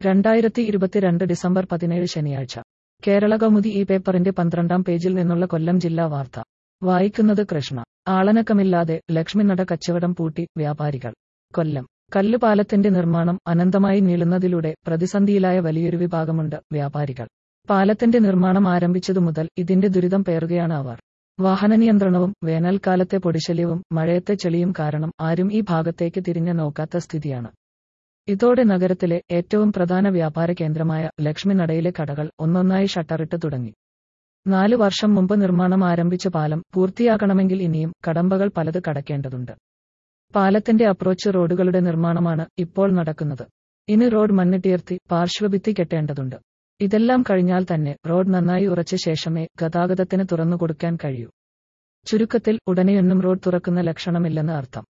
രണ്ടായിരത്തി ഇരുപത്തിരണ്ട് ഡിസംബർ പതിനേഴ് ശനിയാഴ്ച കേരള കൗമുദി ഈ പേപ്പറിന്റെ പന്ത്രണ്ടാം പേജിൽ നിന്നുള്ള കൊല്ലം ജില്ലാ വാർത്ത വായിക്കുന്നത് കൃഷ്ണ ആളനക്കമില്ലാതെ ലക്ഷ്മി നട കച്ചവടം പൂട്ടി വ്യാപാരികൾ കൊല്ലം കല്ലുപാലത്തിന്റെ നിർമ്മാണം അനന്തമായി നീളുന്നതിലൂടെ പ്രതിസന്ധിയിലായ വലിയൊരു വിഭാഗമുണ്ട് വ്യാപാരികൾ പാലത്തിന്റെ നിർമ്മാണം ആരംഭിച്ചതു മുതൽ ഇതിന്റെ ദുരിതം പേറുകയാണ് അവർ വാഹനനിയന്ത്രണവും വേനൽക്കാലത്തെ പൊടിശല്യവും മഴയത്തെ ചെളിയും കാരണം ആരും ഈ ഭാഗത്തേക്ക് തിരിഞ്ഞു നോക്കാത്ത സ്ഥിതിയാണ് ഇതോടെ നഗരത്തിലെ ഏറ്റവും പ്രധാന വ്യാപാര കേന്ദ്രമായ ലക്ഷ്മി നടയിലെ കടകൾ ഒന്നൊന്നായി ഷട്ടറിട്ട് തുടങ്ങി നാലു വർഷം മുമ്പ് നിർമ്മാണം ആരംഭിച്ച പാലം പൂർത്തിയാക്കണമെങ്കിൽ ഇനിയും കടമ്പകൾ പലത് കടക്കേണ്ടതുണ്ട് പാലത്തിന്റെ അപ്രോച്ച് റോഡുകളുടെ നിർമ്മാണമാണ് ഇപ്പോൾ നടക്കുന്നത് ഇനി റോഡ് മണ്ണിട്ടുയർത്തി പാർശ്വഭിത്തി കെട്ടേണ്ടതുണ്ട് ഇതെല്ലാം കഴിഞ്ഞാൽ തന്നെ റോഡ് നന്നായി ഉറച്ച ശേഷമേ ഗതാഗതത്തിന് തുറന്നു കൊടുക്കാൻ കഴിയൂ ചുരുക്കത്തിൽ ഉടനെയൊന്നും റോഡ് തുറക്കുന്ന ലക്ഷണമില്ലെന്ന് അർത്ഥം